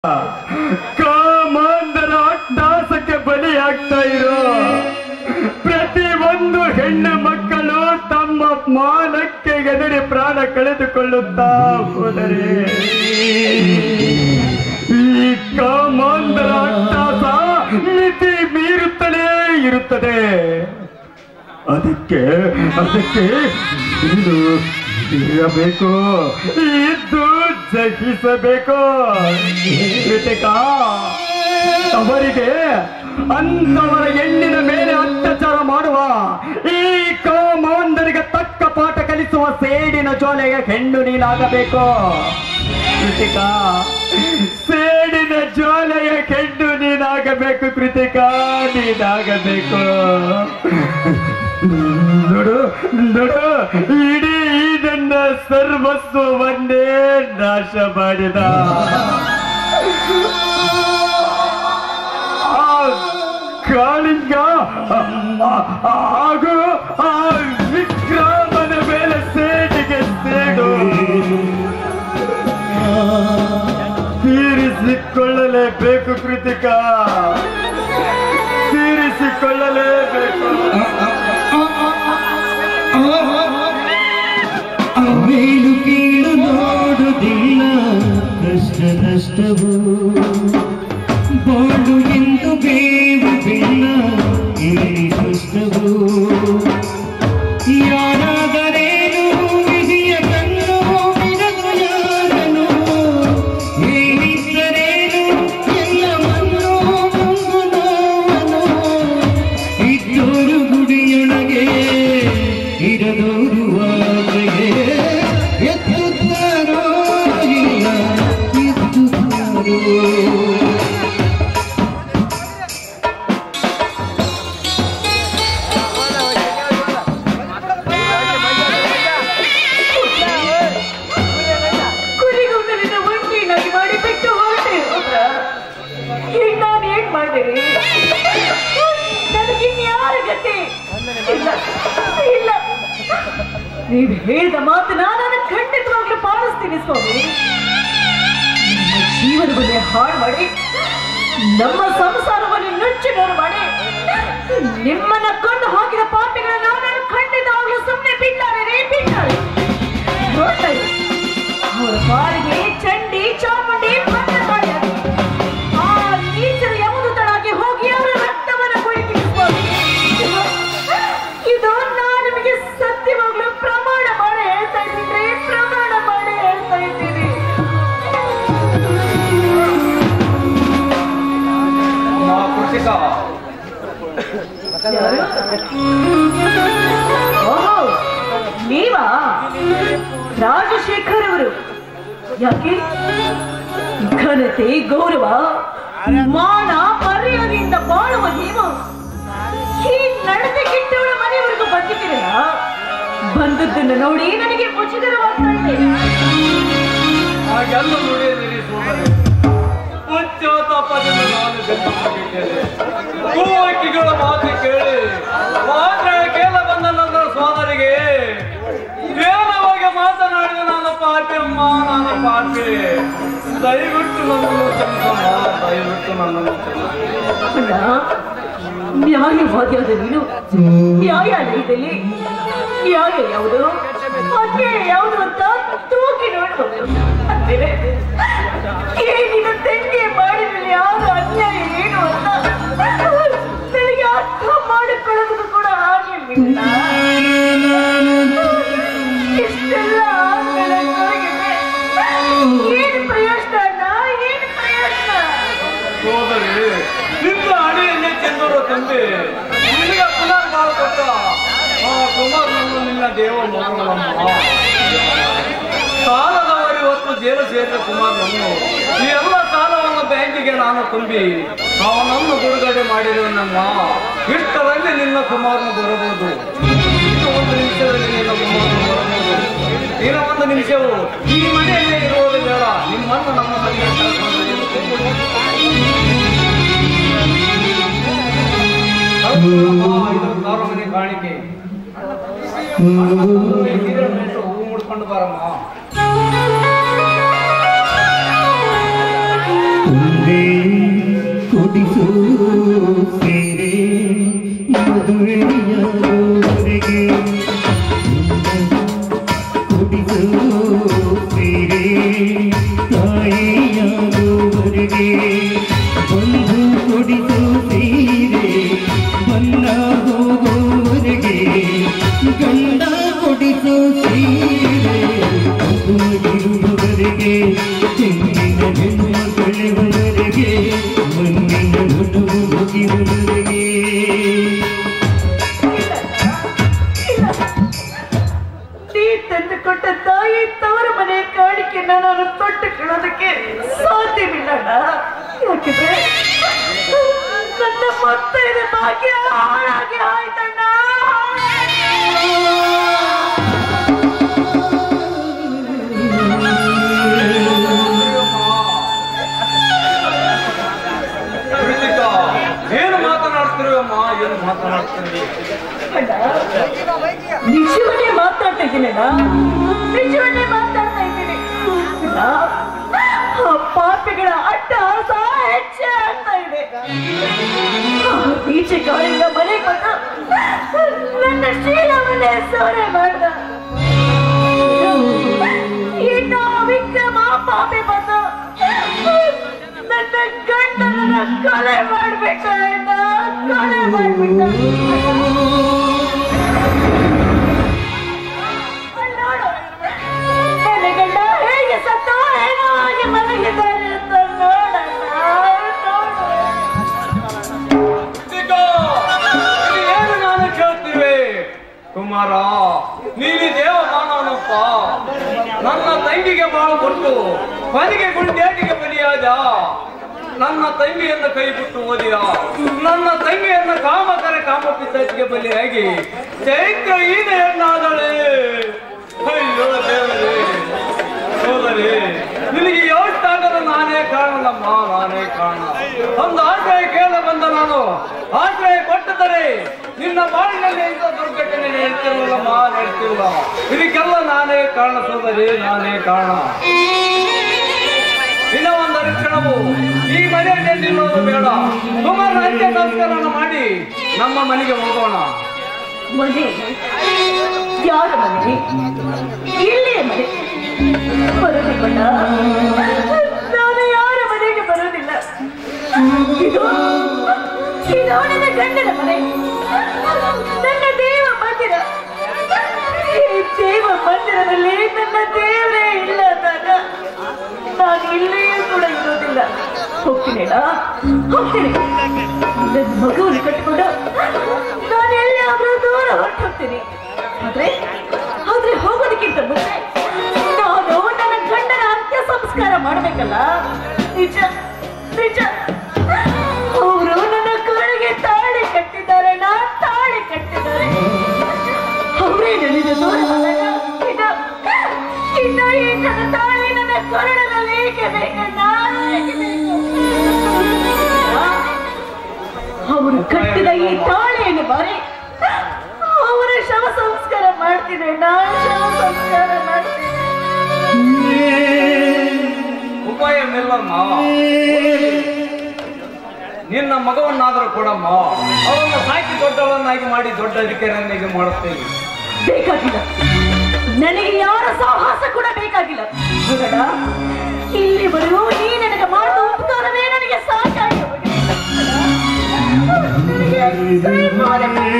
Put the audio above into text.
ಕಾಮಾಂಧರ ಅಟ್ಟಾಸಕ್ಕೆ ಬಲಿಯಾಗ್ತಾ ಇರೋ ಪ್ರತಿ ಒಂದು ಹೆಣ್ಣು ಮಕ್ಕಳು ತಮ್ಮ ಮಾನಕ್ಕೆ ಎದುರಿ ಪ್ರಾಣ ಕಳೆದುಕೊಳ್ಳುತ್ತಾ ಹೋದರೆ ಈ ಕಾಮಾಂಧರ ಅಟ್ಟಾಸ ಮಿತಿ ಮೀರುತ್ತಲೇ ಇರುತ್ತದೆ ಅದಕ್ಕೆ ಅದಕ್ಕೆ ಇದು ಇರಬೇಕು ಇದ್ದು ಜಹಿಸಬೇಕು ಕೃತಿಕಾ ಅವರಿಗೆ ಅಂತವರ ಹೆಣ್ಣಿನ ಮೇಲೆ ಅತ್ಯಾಚಾರ ಮಾಡುವ ಈ ಕಾಮಾಂಧರಿಗೆ ತಕ್ಕ ಪಾಠ ಕಲಿಸುವ ಸೇಡಿನ ಜೋಲೆಗೆ ಹೆಣ್ಣು ನೀನಾಗಬೇಕು ಕೃತಿಕಾ ಸೇಡಿನ ಜ್ವಾಲೆಯ ಕೆಂಡು ನೀನಾಗಬೇಕು ಕೃತಿಕಾ ನೀನಾಗಬೇಕು ನೋಡು ನೋಡು ಇಡೀ ಈ ನನ್ನ ಸರ್ವಸ್ವವನ್ನೇ ನಾಶ ಮಾಡಿದ ಆ ಕಾಳಿಂಗ ಹಾಗೂ ಆ ವಿಕ್ರಮನ ಮೇಲೆ ಸೇಡಿಗೆ ಸೇಡು ತೀರಿಸಿಕೊಳ್ಳಲೇಬೇಕು ಕೃತಿಕಾ ತೀರಿಸಿಕೊಳ್ಳಲೇಬೇಕು ಮೇಲು ಕೀಳು ನೋಡುವುದಿಲ್ಲ ಕಷ್ಟ ನಷ್ಟವು ಬಾಳು ಎಂದು ಬೇವುದಿಲ್ಲ ಇಲ್ಲಿ ಕಷ್ಟವು ಯಾರಾದರೇನು ವಿಧಿಯ ಕಣ್ಣು ಬಿಡದು ಯಾರನು ಏನಿದ್ದರೇನು ಎಲ್ಲ ಮಣ್ಣು ತುಂಬು ನೋವನು ಇದ್ದೋರು ಗುಡಿಯೊಳಗೆ ಇರದೋರು ಆಚೆಗೆ ಎತ್ತುತ್ತಾರೋ ಇಲ್ಲ ಎತ್ತುತ್ತಾರೋ ಕುರಿಗೊಂದಲಿನ ಒಂಟಿನಾಗಿ ಮಾಡಿ ಬಿಟ್ಟು ಹೊರಟೆ ಹೋದ್ರ ಈಗ ನಾನು ಏನ್ ಮಾಡಿರಿ ನನಗಿನ್ಯಾರ ಗತಿ ಇಲ್ಲ ಇಲ್ಲ ನೀವು ಹೇಳಿದ ಮಾತನ್ನ ನಾನು ಖಂಡಿತವಾಗ್ಲೂ ಪಾಲಿಸ್ತೀನಿ ಸ್ವಾಮಿ ನಮ್ಮ ಜೀವನವನ್ನೇ ಹಾಳು ಮಾಡಿ ನಮ್ಮ ಸಂಸಾರವನ್ನು ನುಚ್ಚುನೂರು ಮಾಡಿ ನಿಮ್ಮನ್ನ ಕೊಂದು ಹಾಕಿದ ಪಾಪಿಗಳನ್ನ ನಾನು ಖಂಡಿತವಾಗ್ಲೂ ಸುಮ್ಮನೆ ಬಿಟ್ಟಾರೆ ರೀ ಬಿಟ್ಟಾರೆ ನೋಡ್ತಾ ಇರಿ. ಅವರ ಪಾಲಿಗೆ ಚಂಡಿ ಚಾಮುಂಡಿ ಭದ್ರಕಾಳಿ ಆ ನೀಚರು ಯಮದೂತನಾಗಿ ಹೋಗಿ ಅವರ ರಕ್ತವನ್ನು ಕುಡಿತಿರ್ಬೋದು ಇದು ನಾನು ನಿಮಗೆ ಸತ್ಯವಾಗ್ಲೂ ಪ್ರಮಾಣ ಮಾಡಿ ಹೇಳ್ತಾ ಇದ್ದೀನಿ ಪ್ರಮಾಣ ಮಾಡಿ ಹೇಳ್ತಾ ಇದ್ದೀನಿ ಓಹೋ ನೀವಾ ರಾಜಶೇಖರ್ ಅವರು ಯಾಕೆ ಘನತೆ ಗೌರವ ಮಾನ ಮರ್ಯಾದೆಯಿಂದ ಬಾಳುವ ನೀವು ಈ ನಡತೆ ಕೆಟ್ಟವರ ಮನೆಯವರೆಗೂ ಬಂದಿದ್ದೀರಲ್ಲ ಬಂದದ್ದನ್ನು ನೋಡಿ ನನಗೆ ಮುಚಿತರವಾಗ್ತಾ ಇದೆ ಹಾಗೆಲ್ಲ ನುಡಿಯದಿರಿ ಸೋದರಿ ಪಶ್ಚಾತ್ತಾಪದಿಂದ ನಾನು ಜನ್ಮವಾಗಿದ್ದೇನೆ ಗೋವಕ್ಕಿಗಳ ಮಾತು ಕೇಳಿ ಮಾತ್ರ ಕೇಳ ಬಂದ ನನ್ನ ಸೋದರಿಗೆ ನೇರವಾಗಿ ಮಾತನಾಡಿದ ನಾನು ಪಾಪಿ ಅಮ್ಮ ನಾನು ಪಾಪಿ ದಯವಿಟ್ಟು ನನ್ನನ್ನು ಕ್ಷಮಿಸಮ್ಮ ದಯವಿಟ್ಟು ನನ್ನನ್ನು ಕ್ಷಮಿಸಿ ಅಣ್ಣ ನ್ಯಾಯವಾದ್ಯಾದ ನೀನು ನ್ಯಾಯಾಲಯದಲ್ಲಿ ನ್ಯಾಯ ಯಾವುದು ಅನ್ಯಾಯ ಯಾವುದು ಅಂತ ತೂಗಿ ನೋಡಬಹುದು ಅಂತೀರಿ ಏನಿನ ತಂಗಿ ಮಾಡಿದಲ್ಲಿ ಯಾವುದು ಅನ್ಯಾಯ ಏನು ಅಂತ ನನಗೆ ಅರ್ಥ ಮಾಡಿಕೊಳ್ಳೋದಕ್ಕೂ ಕೂಡ ಆಗಿರ್ಲಿಲ್ಲ ಇಷ್ಟೆಲ್ಲ ಆದ್ಮೇಲೆ ನನಗೆ ಏನು ಪ್ರಯೋಜನ ಅಣ್ಣ ಏನು ಪ್ರಯೋಜನ ಸೋದರಿ ನಿನ್ನ ಅಡಿಯನ್ನೇ ಚೆಂದರು ತಂದೆ ನಿನಗೆ ಪುನರ್ ಬಾಳ ಕೊಟ್ಟ ಆ ಕುಮಾರನನ್ನು ನಿನ್ನ ದೇವ ಮಗಳಮ್ಮ ಸಾಲದವರು ಇವತ್ತು ಜೇಲು ಸೇರಿದ ಕುಮಾರನನ್ನು ಈ ಎಲ್ಲ ಸಾಲವನ್ನು ಬ್ಯಾಂಕಿಗೆ ನಾನು ತುಂಬಿ ಅವನನ್ನು ಬಿಡುಗಡೆ ಮಾಡಿರುವನಮ್ಮ ಇಷ್ಟರಲ್ಲಿ ನಿನ್ನ ಕುಮಾರನ ಬರಬಹುದು ಇನ್ನು ಒಂದು ನಿಮಿಷದಲ್ಲಿ ನಿನ್ನ ಕುಮಾರನ ಬರಬಹುದು ಇನ್ನ ಒಂದು ನಿಮಿಷವು ಈ ಮನೆಯಲ್ಲೇ ಇರುವುದು ಬೇಡ ನಿಮ್ಮನ್ನು ನಮ್ಮ ಮನೆಗೆ ಕರ್ಕೊಂಡು ಹೌದು, ಅಮ್ಮ, ಇದು ಸಾರ್ವಜನಿಕ ಕಾಣಿಕೆ ಈ ಸೀರೆ ಮೇಲೆ ಹೂ ಮುಡ್ಕೊಂಡು ಬಾರಮ್ಮ ಓ ಮುಂದೆ ಕುಡಿಸು ಸೇರೆ ಮದುವೆಯಾಗುವವರೆಗೆ ಕುಡಿಸು ಸೇರೆ ತಾಯಿಯಾಗುವವರೆಗೆ ಒಂದು ಕುಡಿಸು ಸೀರೆ ಬನ್ನ ಹೋಗುವವರೆಗೆ ಗಂಡ ಕುಡಿಸು ಸೀರೆ ಮಗುವಿರುವವರೆಗೆ ಚೆನ್ನಿನ ಜನ್ಮ ಕಳೆವವರೆಗೆ ಮಣ್ಣಿನ ನಡುವು ಮುಗಿಯುವವರೆಗೆ ನೀ ತಂದು ಕೊಟ್ಟ ತಾಯಿ ತವರ ಮನೆ ಕಾಣಿಕೆನ ನಾನು ತೊಟ್ಟುಕೊಳ್ಳೋದಕ್ಕೆ ಸಾಧ್ಯವಿಲ್ಲಣ್ಣ ಯಾಕಿದ್ರೆ ನನ್ನ ಮುತ್ತೈದ ಭಾಗ್ಯ ಹಾಳಾಗಿ ಆಯ್ತಣ್ಣ ಕೃತಿಕಾ, ಏನು ಮಾತನಾಡ್ತೀರಿ ಅಮ್ಮ ಏನು ಮಾತನಾಡ್ತೀರಿ ಅಣ್ಣ, ನಿಜವನ್ನೇ ಮಾತಾಡ್ತಾ ಇದ್ದೀನಣ್ಣ ನಿಜವನ್ನೇ ಮಾತಾಡ್ತಾ ಇದ್ದೀನಿ ಅಣ್ಣ, ಆ ಪಾಪಿಗಳ ಅಟ್ಟಹಾಸ ಹೆಚ್ಚೆ ಆಗ್ತಾ ಇದೆ ಆ ಈಚೆ ಗಾಳಿಯಿಂದ ಮನೆಗೆ ಬಂದು ನನ್ನ ಶೀಲವನ್ನೇ ಸೋರೆ ಮಾಡ್ದ ಇನ್ನು ವಿಕ್ರಮ ಪಾಪಿ ಬಂದು ನನ್ನ ಗಂಡನ ಕೊಲೆ ಮಾಡ್ಬೇಕ ಕೊಲೆ ಮಾಡ್ಬಿಟ್ಟ ನೋಡು, ನನ್ನ ಗಂಡ ಹೇಗೆ ಸತ್ತು ಏನೋ ಆಗಿ ಮಲಗಿದ್ದಾರೆ ಅಂತ ನೋಡಣ್ಣ ನೋಡು ಕೃತಿಕಾ, ಇದು ಏನು ನಾನು ಕೇಳ್ತೀವಿ ಕುಮಾರ ನೀಲಿ ದೇವ ಮಾನವನಪ್ಪ ನನ್ನ ತಂಗಿಗೆ ಬಾಳ ಕೊಟ್ಟು ಮನೆಗೆ ಗುಂಡೇಟಿಗೆ ಬಲಿಯಾದ ನನ್ನ ತಂಗಿಯನ್ನ ಕೈ ಬಿಟ್ಟು ಓದಿಯ ನನ್ನ ತಂಗಿಯನ್ನ ಕಾಮಕರ ಕಾಮಪಿಸಕ್ಕೆ ಬಲಿಯಾಗಿ ಚೈತ್ರ ಈನೆಯನ್ನಾದಳೆ ಅಯ್ಯೋ ದೇವರೇ ಸೋದರಿ ನಿನಗೆ ಯೋಷ್ಟಾಗದ ನಾನೇ ಕಾರಣಲ್ಲಮ್ಮ ನಾನೇ ಕಾರಣ ಒಂದು ಆಶ್ರಯ ಕೇಳ ಬಂದ ನಾನು ಆಶ್ರಯ ಕೊಟ್ಟಿದ್ದರೆ ನಿನ್ನ ಬಾಳಿನಲ್ಲಿ ಇಂಥ ದುರ್ಘಟನೆ ನಡೀತಿರಲ್ಲಮ್ಮ ನಡೀತಿಲ್ಲ ಇದಕ್ಕೆಲ್ಲ ನಾನೇ ಕಾರಣ ಸೋದರಿ ನಾನೇ ಕಾರಣ ಇನ್ನ ಒಂದು ಅರಿಕ್ಷಣವು ಈ ಮನೆಯಲ್ಲಿ ನಿಲ್ಲೋದು ಬೇಡ ಸುಮಾರು ಅಂತ್ಯ ಸಂಸ್ಕಾರವನ್ನು ಮಾಡಿ ನಮ್ಮ ಮನೆಗೆ ಹೋಗೋಣ ಮನೆ ಯಾರ ಮನೆ ಇಲ್ಲೇ ಮನೆ ಬರೋದಿಲ್ಲ ನಾನು ಯಾರ ಮನೆಗೆ ಬರೋದಿಲ್ಲ ಇದು ಇದು ನನ್ನ ಗಂಡನ ಮನೆ ನನ್ನ ದೇವ ಮಂದಿರ ಈ ದೇವ ಮಂದಿರದಲ್ಲಿ ನನ್ನ ದೇವರೇ ಇಲ್ಲ ಅಂದಾಗ ನಾನು ಇಲ್ಲಿಯೂ ಕೂಡ ಇರೋದಿಲ್ಲ ಹೋಗ್ತೀನೇನಾ ಹೋಗ್ತೀನಿ ನನ್ನ ಮಗುವನ್ನು ಕಟ್ಟಿಕೊಂಡು ನಾನು ಎಲ್ಲಿಯಾದ್ರೂ ದೂರ ಹೊರಟು ಹೋಗ್ತೀನಿ ಆದ್ರೆ ಆದ್ರೆ ಹೋಗೋದಕ್ಕಿಂತ ಮುಂಚೆ ನಾನು ನನ್ನ ಗಂಡನ ಅಂತ್ಯ ಸಂಸ್ಕಾರ ಮಾಡ್ಬೇಕಲ್ಲ ನಿಜ ನಿಜ ಅವರು ನನ್ನ ಕೊರಳಿಗೆ ತಾಳಿ ಕಟ್ಟಿದ್ದಾರೆ ನಾ ತಾಳಿ ಕಟ್ಟಿದ್ದಾರೆ ಅವರೇ ನನಗೆ ದೂರ ಹೋದಾಗ ಇನ್ನು ಇನ್ನು ಈ ನನ್ನ ತಾಳಿ ನನ್ನ ಕೊರಳಲ್ಲಿ ಏಕೆ ಬೇಕಣ್ಣ ಏಕೆ ಬೇಕು? ಅವರು ಕಟ್ಟಿದ ಈ ತಾಳಿಯನ್ನು ಬಾರಿ ಅವರ ಶವ ಸಂಸ್ಕಾರ ಮಾಡ್ತೀನಿ ನಾ ಶವ ಸಂಸ್ಕಾರ ಮಾಡ್ತೀನಿ ಉಪಾಯ ನಿಲ್ಲಮ್ಮ ನಿನ್ನ ಮಗವನ್ನಾದರೂ ಕೊಡಮ್ಮ ಅವನ್ನ ಸಾಕಿ ದೊಡ್ಡವನ್ನಾಗಿ ಮಾಡಿ ದೊಡ್ಡ ಅಧಿಕಾರಿಯನ್ನಾಗಿ ಮಾಡುತ್ತೇನೆ ಬೇಕಾಗಿಲ್ಲ ನನಗೆ ಯಾರ ಸಾಹಸ ಕೂಡ ಬೇಕಾಗಿಲ್ಲ ನೋಡೋಣ ಇಲ್ಲಿವರೆಗೂ ನೀ ನನಗೆ ಮಾಡಿದ ಉಪಕಾರವೇ ನನಗೆ ಸಾಕಾಗಿ ಹೋಗಿದೆ. ನನಗೆ ಕೈ ಮುಗಿದು